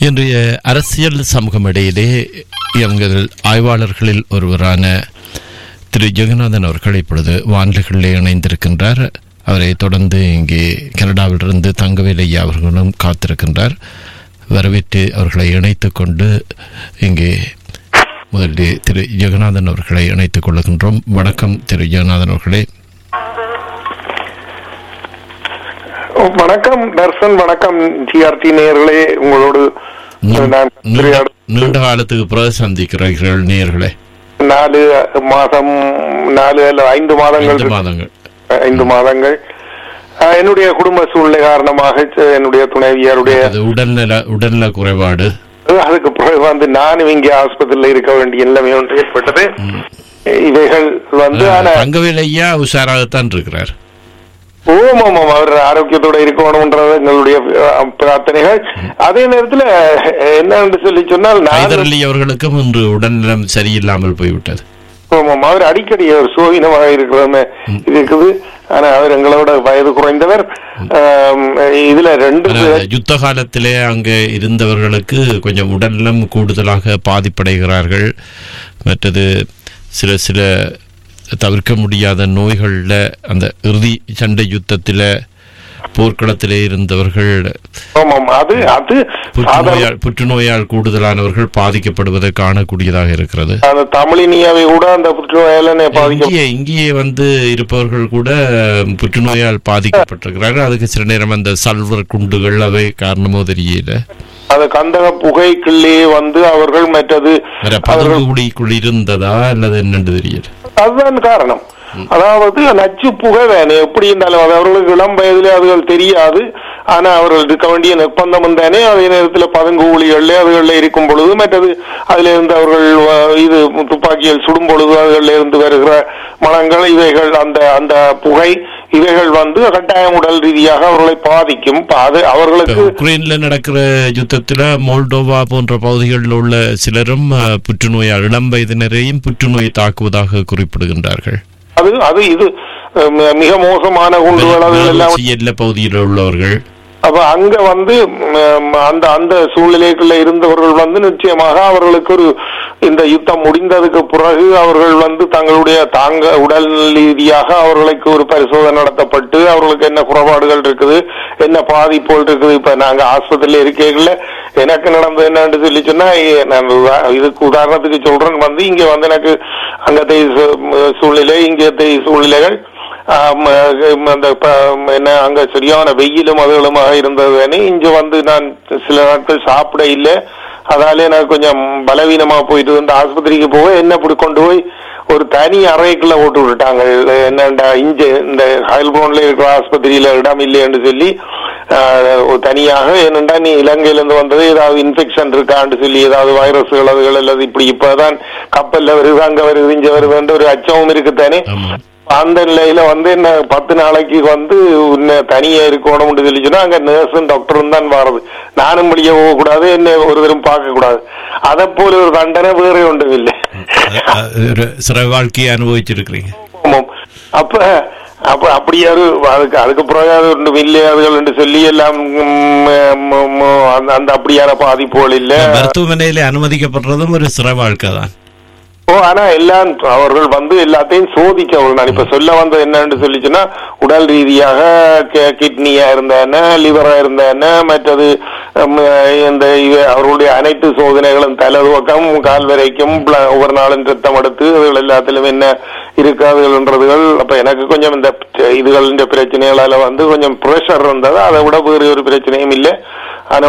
இன்றைய அரசியல் சமூகம் இடையிலே எங்கள் ஆய்வாளர்களில் ஒருவரான திரு ஜெகநாதன் அவர்கள் இப்பொழுது வானிலைகளிலே இணைந்திருக்கின்றார் அவரை தொடர்ந்து இங்கே கனடாவிலிருந்து தங்கவேல் ஐயா அவர்களும் காத்திருக்கின்றார் வரவேற்று அவர்களை இணைத்துக் கொண்டு இங்கே முதலில் திரு ஜெகநாதன் அவர்களை இணைத்துக் கொள்ளுகின்றோம் வணக்கம் திரு ஜெகநாதன் அவர்களே வணக்கம் தர்சன் வணக்கம் டிஆர்டி நேயர்களே உங்களோடு நான் நீண்ட திரையாடு- நீண்ட காலத்துக்கு பிறகு சந்திக்கிறீர்கள் நேயர்களே நாலு மாதம் நாலு அல்ல ஐந்து மாதங்கள் ஐந்து இருக்கு. மாதங்கள் ஐந்து மாதங்கள் அஹ், என்னுடைய குடும்ப சூழ்நிலை காரணமாக அஹ், என்னுடைய துணைவியாருடைய அது உடல்நல உடல்நல குறைபாடு அதுக்கு பிறகு வந்து நானும் இங்கே ஆஸ்பத்திரியில் இருக்க வேண்டிய நிலைமை ஒன்று ஏற்பட்டது இவைகள் வந்து ஆனா தங்கவேல் ஐயா உஷாராகத்தான் இருக்கிறார் ஓம் ஆமாம் அவர் ஆரோக்கியத்தோட இருக்கணும்ன்றது எங்களுடைய அஹ், பிரார்த்தனைகள் அதே நேரத்துல என்னன்னு சொல்லி சொன்னால் நான் ஹைதர் அலி அவர்களுக்கும் இன்று உடல்நலம் சரியில்லாமல் போய்விட்டது ஆமாம் அவர் அடிக்கடி அவர் சோகினமாக இருக்கிறது இருக்குது ஆனா அவர் எங்களோட வயது குறைந்தவர் ஆம், இதுல ரெண்டு ஆனா, பேர் யுத்த காலத்திலே அங்கே இருந்தவர்களுக்கு கொஞ்சம் உடல்நலம் கூடுதலாக பாதிப்படைகிறார்கள் மற்றது சில சில தவிர்க்க முடியாத நோய்களில் அந்த இறுதி சண்டை யுத்தத்தில் போர்க்களத்திலே இருந்தவர்கள் ஆமாம் அது அது சாதாரண புற்றுநோயால் புற்றுநோயால் கூடுதலானவர்கள் படுவதை காணக்கூடியதாக இருக்கிறது அந்த தமிழினியாவை கூட அந்த புற்றுநோயால பாதிக்க இங்கேயே இங்கேயே வந்து இருப்பவர்கள் கூட புற்றுநோயால் பாதிக்கப்பட்டிருக்கிறார்கள் அதுக்கு சில நேரம் அந்த சல்வர் குண்டுகள் அவை காரணமோ தெரியல அந்த கந்தக புகைக்குள்ளே வந்து அவர்கள் மற்றது வேற பதுங்குடிக்குள் இருந்ததா அல்லது என்னன்னு தெரியல அதுதான் காரணம் அதாவது நச்சு புகை தானே எப்படி இருந்தாலும் அது அவர்களுக்கு இளம் வயதிலே அதுகள் தெரியாது ஆனா அவர்கள் இருக்க வேண்டிய நிர்பந்தம் தானே அதே நேரத்தில் பதுங்கு ஊழிகள்ல அதுகளில் இருக்கும் பொழுது மற்றது அதுல இருந்து அவர்கள் அஹ், இது துப்பாக்கியில் சுடும் பொழுது அதுகளில் இருந்து வருகிற மனங்கள் இவைகள் அந்த அந்த புகை இவைகள் வந்து கட்டாயம் உடல் ரீதியாக அவர்களை பாதிக்கும் ப- அது இப்ப அவர்களுக்கு உக்ரைன்ல நடக்கிற யுத்தத்துல மோல்டோவா போன்ற பகுதிகளில் உள்ள சிலரும் அஹ், புற்றுநோயால் இளம் வயதினரையும் புற்றுநோய் தாக்குவதாக குறிப்பிடுகின்றார்கள் அது அது இது அஹ், மி- மிக மோசமான குண்டுகள் அது எல்லாம் பெலாருசி எல்லை பகுதியில் உள்ளவர்கள் அப்ப அங்க வந்து ம், அந்த அந்த சூழ்நிலைக்குள்ள இருந்தவர்கள் வந்து நிச்சயமாக அவர்களுக்கு ஒரு இந்த யுத்தம் முடிந்ததுக்கு பிறகு அவர்கள் வந்து தங்களுடைய தாங்க உடல் ரீதியாக அவர்களுக்கு ஒரு பரிசோதனை நடத்தப்பட்டு அவர்களுக்கு என்ன குறைபாடுகள் இருக்குது என்ன பாதிப்புகள் இருக்குது இப்ப நாங்க ஆஸ்பத்திரியில இருக்கைகள்ல எனக்கு நடந்தது என்னன்னு சொல்லி சொன்னா ஏ- நான் உதா- இதுக்கு உதாரணத்துக்கு சொல்றேன் வந்து இங்க வந்து எனக்கு அங்கத்தை சூ- சூழ்நிலை இங்கத்தை சூழ்நிலைகள் ஆம், அஹ் அந்த ப- என்ன அங்க சரியான வெயிலும் அதுகளுமாக இருந்தது இங்க வந்து நான் சில நாட்கள் சாப்பிட இல்லை அதால எனக்கு கொஞ்சம் பலவீனமா போயிட்டு வந்து ஆஸ்பத்திரிக்கு போக என்ன இப்படி கொண்டு போய் ஒரு தனி அறைக்குள்ள போட்டு விட்டுட்டாங்க என்னண்டா இஞ்ச இந்த ஹயல்போன்ல இருக்கிற ஆஸ்பத்திரியில இடம் இல்லைன்னு சொல்லி ஆஹ், ஒரு தனியாக என்னண்டா நீ இலங்கையில இருந்து வந்தது ஏதாவது இன்ஃபெக்ஷன் இருக்கான்னு சொல்லி ஏதாவது வைரஸ்கள் அதுகள் அல்லது இப்படி இப்பதான் கப்பல்ல வருது அங்க வருது இங்க வருதுன்ற ஒரு அச்சமும் இருக்குத்தானே ஆமா அந்த நிலையில வந்து என்ன பத்து நாளைக்கு வந்து உன்னை தனியா இருக்கணும்னு சொல்லி சொன்னா அங்க நர்ஸும் டாக்டரும் தான் வர்றது நானும் வெளியே போகக்கூடாது என்ன ஒரு தரம் பார்க்க கூடாது அதை போல ஒரு தண்டனை வேற ஒன்றும் இல்லை அ- அ- ஒரு சிற வாழ்க்கையை அனுபவிச்சிருக்கிறீங்க ஆமாம். அப்ப அப்ப அப்படியே ஒரு அதுக்கு அதுக்கு பிறகு அது ஒன்றும் இல்லை அதுகள் என்று சொல்லி எல்லாம் ம், ம், ம், அந்த அந்த அப்படியான பாதிப்புகள் இல்லை மருத்துவமனையில அனுமதிக்கப்படுறதும் ஒரு சிற வாழ்க்கை தான் ஓ ஆனா எல்லாம் அவர்கள் வந்து எல்லாத்தையும் சோதிச்சவர்கள் நான் இப்ப சொல்ல வந்தது என்னன்னு சொல்லிச்சுன்னா உடல் ரீதியாக கி- கிட்னியா இருந்த என்ன லிவரா இருந்த என்ன மற்றது ஹம், இந்த இவ- அவர்களுடைய அனைத்து சோதனைகளும் தலை துவக்கம் கால் வரைக்கும் பிள- ஒவ்வொரு நாளும் ரத்தம் எடுத்து அதுகள் எல்லாத்திலும் என்ன இருக்காதுகள்ன்றதுகள் அப்ப எனக்கு கொஞ்சம் இந்த இதுகள் இந்த பிரச்சனைகளால வந்து கொஞ்சம் ப்ரெஷர் இருந்தது அதை விட வேறு ஒரு பிரச்சனையும் இல்லை